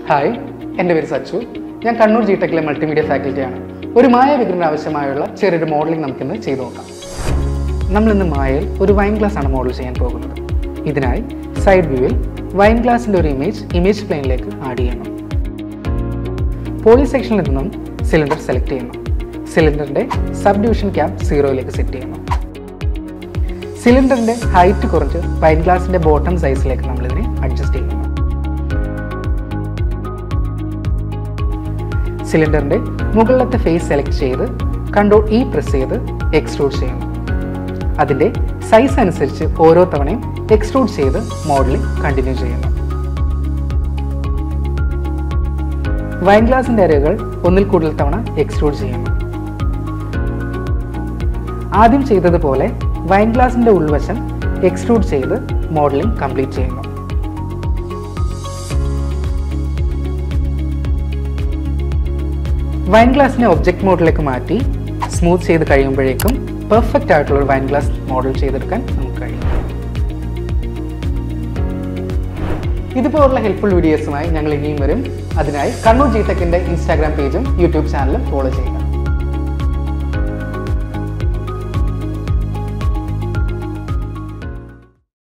hi എൻ്റെ പേര് സച്ചു ഞാൻ കണ്ണൂർ ജി ടെക്കിലെ മൾട്ടിമീഡിയ ഫാക്കൽറ്റിയാണ് ഒരു മായ വിഗ്രഹത്തിന് ആവശ്യമായുള്ള ചെറിയൊരു മോഡലിംഗ് നമുക്കിന്ന് ചെയ്തു നോക്കാം നമ്മളിന്ന് മായയിൽ ഒരു വൈൻ ഗ്ലാസ് ആണ് മോഡൽ ചെയ്യാൻ പോകുന്നത് ഇതിനായി സൈഡ് വ്യൂവിൽ വൈൻ ഗ്ലാസിൻ്റെ ഒരു ഇമേജ് ഇമേജ് പ്ലെയിനിലേക്ക് ആഡ് ചെയ്യണം പോളി സെക്ഷനിൽ നിന്നും സിലിണ്ടർ സെലക്ട് ചെയ്യണം സിലിണ്ടറിൻ്റെ സബ് ഡിവിഷൻ ക്യാപ് സീറോയിലേക്ക് സെറ്റ് ചെയ്യണം സിലിണ്ടറിൻ്റെ ഹൈറ്റ് കുറച്ച് വൈൻ ഗ്ലാസിൻ്റെ ബോട്ടം സൈസിലേക്ക് നമ്മളിതിനെ അഡ്ജസ്റ്റ് ചെയ്യണം സിലിണ്ടറിൻ്റെ മുകളിലത്തെ ഫേസ് സെലക്ട് ചെയ്ത് കൺട്രോൾ ഇ പ്രസ് ചെയ്ത് എക്സ്ട്രൂഡ് ചെയ്യണം അതിൻ്റെ സൈസ് അനുസരിച്ച് ഓരോ തവണയും എക്സ്ട്രൂഡ് ചെയ്ത് മോഡലിംഗ് കണ്ടിന്യൂ ചെയ്യണം വൈൻ ഗ്ലാസിൻ്റെ അരകൾ ഒന്നിൽ കൂടുതൽ തവണ എക്സ്ട്രൂഡ് ചെയ്യണം ആദ്യം ചെയ്തതുപോലെ വൈൻ ഗ്ലാസിൻ്റെ ഉൾവശം എക്സ്ട്രൂഡ് ചെയ്ത് മോഡലിംഗ് കംപ്ലീറ്റ് ചെയ്യുന്നു വൈൻ ഗ്ലാസിനെ ഒബ്ജക്റ്റ് മോഡിലേക്ക് മാറ്റി സ്മൂത്ത് ചെയ്ത് കഴിയുമ്പോഴേക്കും പെർഫെക്റ്റ് ആയിട്ടുള്ള ഒരു വൈൻ ഗ്ലാസ് മോഡൽ ചെയ്തെടുക്കാൻ നമുക്ക് കഴിയും ഇതുപോലുള്ള ഹെൽപ്ഫുൾ വീഡിയോസുമായി ഞങ്ങൾ ഇനിയും വരും അതിനായി കണ്ണൂർ ജി ടെക്കിൻ്റെ ഇൻസ്റ്റാഗ്രാം പേജും യൂട്യൂബ് ചാനലും ഫോളോ ചെയ്യുക